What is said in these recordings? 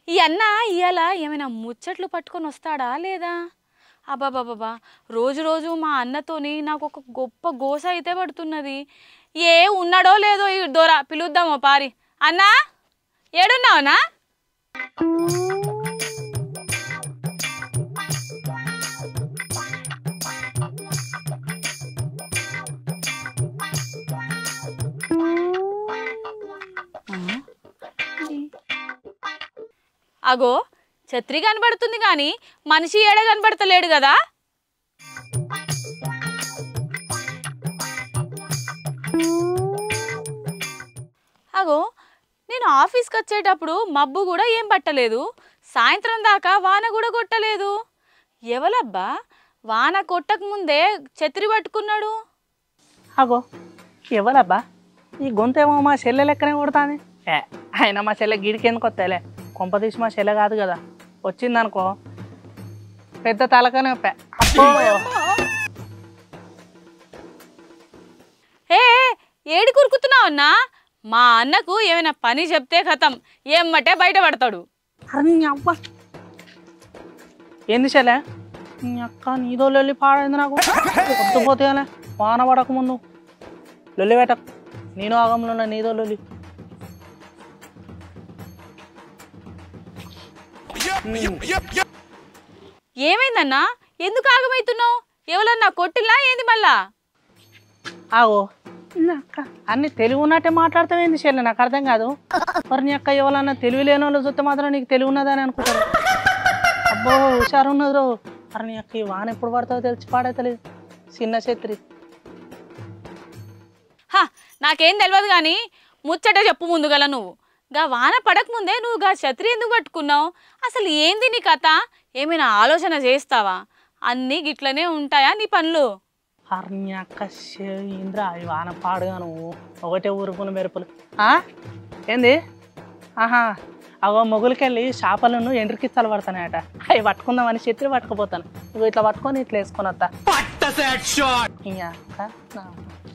ఈ అన్న ఇవాళ ఏమైనా ముచ్చట్లు పట్టుకొని వస్తాడా లేదా అబ్బాబాబా రోజు రోజు మా అన్నతోని నాకు ఒక గొప్ప గోస అయితే పడుతున్నది ఏ ఉన్నాడో లేదో ఈ దొర పిలుద్దామో పారి అన్నా ఏడున్నావునా అగో ఛత్రి కనబడుతుంది కానీ మనిషి ఏడ కనబడతలేడు కదా అగో నేను ఆఫీస్కి వచ్చేటప్పుడు మబ్బు కూడా ఏం పట్టలేదు సాయంత్రం దాకా వాన కూడా కొట్టలేదు ఎవలబ్బా వాన కొట్టక ముందే ఛత్రి పట్టుకున్నాడు అగో ఎవరబ్బా ఈ గొంతేమో మా చెల్లె లెక్కనే కొడతాంది ఏ ఆయన మా చెల్లె గిడికి ఎందుకు వస్తాయిలే కొంప తీసి మా చెల్లె కాదు కదా వచ్చిందనుకో పెద్ద తలకనే నొప్పి. అబ్బో ఏ ఏడి కురుకుతున్నావు అన్నా మా అన్నకు ఏమైనా పని చెప్తే కథం ఏమ్మటే బయటపడతాడు అరే నీ అవ్వ ఏంది చెల్లె నీ అక్క నీదో లొల్లి పాడైంది నాకు పొద్దుపోతేనే వాన పడక ముందు లొల్లి పెట్టకు నేను ఆగంలో ఉన్నా నీదో లొల్లి ఏమైందన్నా ఎందుకు ఆగమవుతున్నావు ఎవరన్నా కొట్టిల్లా ఏంది మళ్ళా ఆగో నీ అక్క అన్ని తెలివి ఉన్నట్టే మాట్లాడతావేంది చెల్లె నాకు అర్థం కాదు మరి నీ అక్క ఎవరన్నా తెలివి లేని వాళ్ళు చూస్తే మాత్రం నీకు తెలివి ఉన్నదని అనుకుంటారు అబ్బో హుషారు ఉన్నది రో మరి నీ అక్క ఈ వాన ఎప్పుడు పడతావో తెలిసి పాడైతలేదు చిన్న ఛత్రి హా నాకేం తెలియదు కానీ ముచ్చట చెప్పు ముందుగల నువ్వు గా వాన పడకముందే నువ్వు గా ఛత్రి ఎందుకు పట్టుకున్నావు అసలు ఏంది నీ కథ ఏమైనా ఆలోచన చేస్తావా అన్నీ గిట్లనే ఉంటాయా నీ పనులు అర్ని అక్క ఇంద్ర ఈ వాన పాడుగాను ఒకటే ఊరుకున్న మెరుపులు ఆ? ఏంది ఆహా అగో మొగులకెళ్ళి చేపలను ఎండ్రికిస్తాలు పడతానట అవి పట్టుకుందామని చెత్రి పట్టుకుపోతాను ఇగో ఇట్లా పట్టుకొని ఇట్లా వేసుకొని వస్తా ఈ అక్క నా-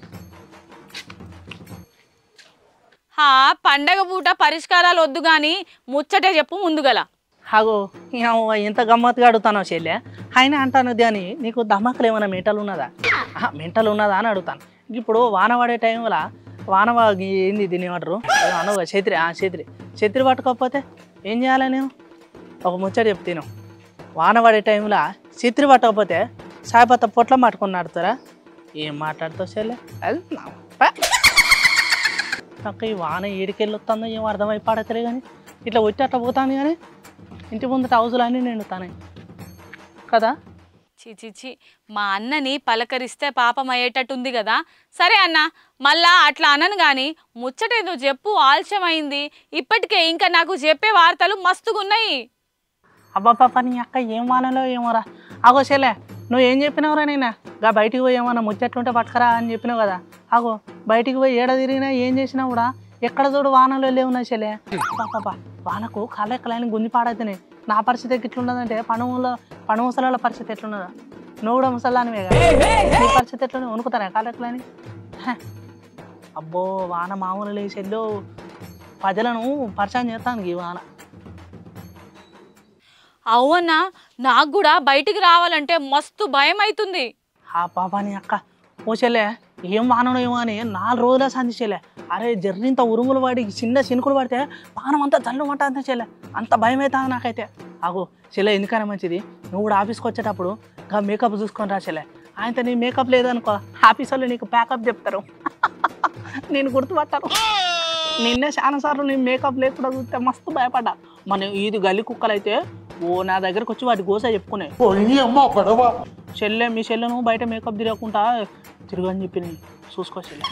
హా పండగ పూట పరిష్కారాలు వద్దు కానీ ముచ్చటే చెప్పు ముందుగల అగో ఇక ఎంత గమ్మత్తుగా అడుగుతానో చెల్లె ఆయన అంటాను కానీ నీకు దమ్మకలు ఏమైనా మెంటల్ ఉన్నదా ఆహా, మెంటల్ ఉన్నదా అని అడుగుతాను ఇప్పుడు వాన పడే టైంలో వాన వా- ఏంది దీని ఏమంటారు ఏదో అనవుగా ఛత్రి ఆ ఛత్రి ఛత్రి పట్టుకోకపోతే ఏం చేయాలి నేను ఒక ముచ్చట చెప్తాను వాన పడే టైంలో ఛత్రి పట్టకపోతే సాయిపత్త పొట్ల పట్టుకొని నడుతారా ఏం మాట్లాడుతావు చెల్లె అది నా ప. నాకు ఈ వాన ఏడికెళ్ళి వస్తుందో ఏం అర్థమై పడతలే కానీ ఇట్లా వచ్చి అట్లా పోతాను కానీ ఇంటి ముందట హౌజులు అన్నీ నేను తానే కదా చి చి చి మా అన్నని పలకరిస్తే పాపం అయ్యేటట్టుంది కదా సరే అన్న మళ్ళా అట్లా అనను కానీ ముచ్చటేదో చెప్పు ఆలస్యమైంది ఇప్పటికే ఇంకా నాకు చెప్పే వార్తలు మస్తుగున్నాయి అబ్బాబ్బా నీ అక్క ఏం వానలో ఏమోరా అగో చెల్లె నువ్వు ఏం చెప్పినావురా నేను గా బయటికి పోయి ఏమన్నా ముచ్చట్లుంటే పట్టుకరా అని చెప్పినావు కదా అగో బయటికి పోయి ఏడ తిరిగినా ఏం చేసినా కూడా ఎక్కడ చూడు వానలో లేవున్నా చెల్లె పాపా వానకు కాలెక్కలని గుంజి పాడైతేనే నా పరిస్థితి ఎట్లున్నదంటే పనుముల పను ముసలాల పరిస్థితి ఎట్లున్నదా నువ్వు కూడా ముసలానివే కదా నీ పరిస్థితి ఎట్లున్నా వణుకుతారా కాలెక్కలని హ. అబ్బో వాన మామూలు లేచెల్లో ప్రజలను పరిచయం చేస్తాను ఈ వాన అవునా నాకు కూడా బయటికి రావాలంటే మస్తు భయం అవుతుంది ఆ పాపాని అక్క ఓ చెల్లె ఏం వాననో ఏమో అని నాలుగు రోజుల సంధి చెల్లె అరే జర్రింత ఉరుములు పడి చిన్న చినుకులు పడితే పానం అంతా జల్లుమంట అంత చెల్లె అంత భయం అవుతుంది నాకైతే ఆగు చెల్లె ఎందుకైనా మంచిది నువ్వు కూడా ఆఫీస్కి వచ్చేటప్పుడు ఇంకా మేకప్ చూసుకొని రా చెల్లె ఆయనతో నీ మేకప్ లేదనుకో ఆఫీస్ వాళ్ళు నీకు ప్యాకప్ చెప్తారు నేను గుర్తుపట్టాను నిన్నే చాలా సార్లు నేను మేకప్ లేకుండా చూస్తే మస్తు భయపడ్డా మన ఇది గల్లి కుక్కలు అయితే ఓ నా దగ్గరకు వచ్చి వాటి గోస చెప్పుకునే చెల్లె మీ చెల్లెను బయట మేకప్ తిరగకుండా తిరగని చెప్పింది చూసుకో చెల్లె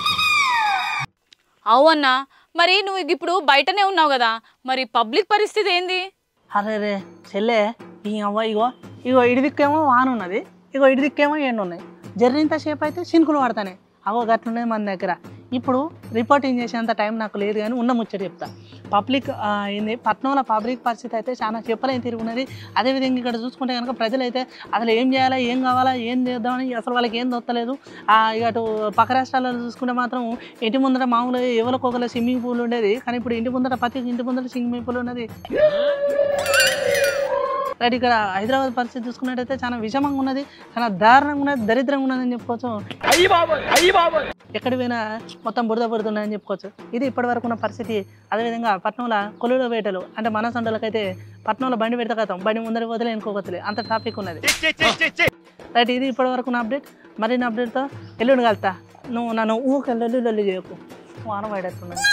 అవునా మరి నువ్వు ఇప్పుడు బయటనే ఉన్నావు కదా మరి పబ్లిక్ పరిస్థితి ఏంది అరే రే చెల్లె ఈ అవ్వ ఇగో ఇగో ఇడి దిక్కేమో వాన ఉన్నది ఇగో ఇడి దిక్కేమో ఎండ ఉన్నాయి జర్రింత సేపు అయితే చినుకులు పడతానే అగో గట్లున్నది మన దగ్గర ఇప్పుడు రిపోర్టింగ్ చేసేంత టైం నాకు లేదు కానీ ఉన్న ముచ్చట చెప్తా పబ్లిక్ ఆ, ఏంది పట్నంలో పబ్లిక్ పరిస్థితి అయితే చాలా చెప్పలేని తిరుగున్నది అదేవిధంగా ఇక్కడ చూసుకుంటే కనుక ప్రజలైతే అసలు ఏం చేయాలా ఏం కావాలా ఏం చేద్దామని అసలు వాళ్ళకి ఏం దొత్తలేదు ఆ, ఇక అటు పక్క రాష్ట్రాలలో చూసుకుంటే మాత్రం ఇంటి ముందర మామూలుగా ఎవరికి ఒకరు స్విమ్మింగ్ పూల్ ఉండేది కానీ ఇప్పుడు ఇంటి ముందర ప్రతి ఇంటి ముందర స్విమ్మింగ్ పూల్ ఉన్నది రైట్ ఇక్కడ హైదరాబాద్ పరిస్థితి చూసుకున్నట్టయితే చాలా విషమంగా ఉన్నది చాలా దారుణంగా ఉన్నది దరిద్రంగా ఉన్నదని చెప్పుకోవచ్చు ఎక్కడ పోయినా మొత్తం బురద బురద ఉన్నదని చెప్పుకోవచ్చు ఇది ఇప్పటి వరకు ఉన్న పరిస్థితి అదేవిధంగా పట్నంలో కొలుల వేటలు అంటే మన సండలకైతే పట్నంలో బండి పెడితే కథం బండి ముందర వదిలే అనుకోవచ్చులే అంత ట్రాఫిక్ ఉన్నది రైట్ ఇది ఇప్పటి వరకు ఉన్న అప్డేట్ మరిన్ని అప్డేట్తో ఎల్లుండి కలుతా నువ్వు నన్ను ఊకెళ్ళి లొల్లి చేయకు వాన పడేస్తున్నది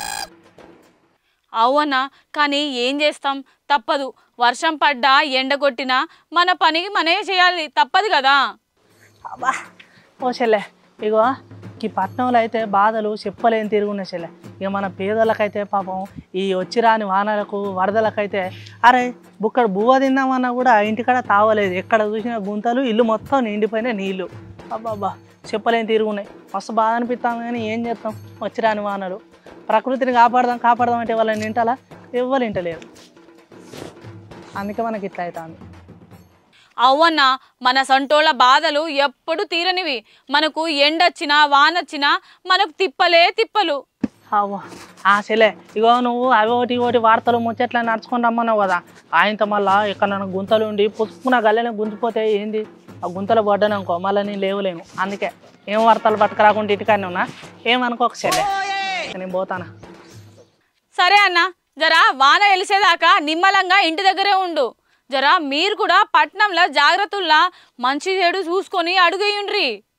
అవునా కానీ ఏం చేస్తాం తప్పదు వర్షం పడ్డా ఎండ కొట్టినా మన పనికి మనే చేయాలి తప్పదు కదా అబ్బా ఓ చెల్లె ఇగో ఈ పట్నంలో అయితే బాధలు చెప్పలేని తిరుగున్న చెల్లె ఇక మన పేదలకైతే పాపం ఈ వచ్చి రాని వానలకు వరదలకైతే అరే బుక్కడ బువ్వ తిందామన్నా కూడా ఇంటికాడ తావలేదు ఎక్కడ చూసినా గుంతలు ఇల్లు మొత్తం నిండిపోయిన నీళ్ళు అబ్బాబ్బా చెప్పలేని తిరుగున్నాయి మస్తు బాధ అనిపిస్తాం కానీ ఏం చేస్తాం వచ్చి రాని వానలు ప్రకృతిని కాపాడదాం కాపాడదాం అంటే వాళ్ళని నింటాలా ఎవ్వరు వింటలేరు అందుకే మనకి ఇట్లా అవుతుంది అవునా మన సంటోళ్ళ బాధలు ఎప్పుడు తీరనివి మనకు ఎండొచ్చినా వానొచ్చినా మనకు తిప్పలే తిప్పలు అవ్వ ఆ చెల్లె ఇగో నువ్వు అవి ఒకటి ఒకటి వార్తలు ముచ్చట్లా నడుచుకొని రమ్మన్నావు కదా ఆయనతో మళ్ళా ఇక్కడ నన్ను గుంతలు ఉండి పుసుకున్న గల్లెన గుంతిపోతే ఏంది ఆ గుంతలు పడ్డాను అనుకో మళ్ళీ నేను లేవలేను అందుకే ఏం వార్తలు పట్టుకురాకుండా ఇంటికానే ఉన్నా ఏమనుకోక చెల్లె నేను పోతానా సరే అన్న జరా వాన వెలిసేదాకా నిమ్మలంగా ఇంటి దగ్గరే ఉండు జరా మీరు కూడా పట్నంలో జాగ్రత్తల్లా మంచి చెడు చూసుకొని అడుగేయుండ్రి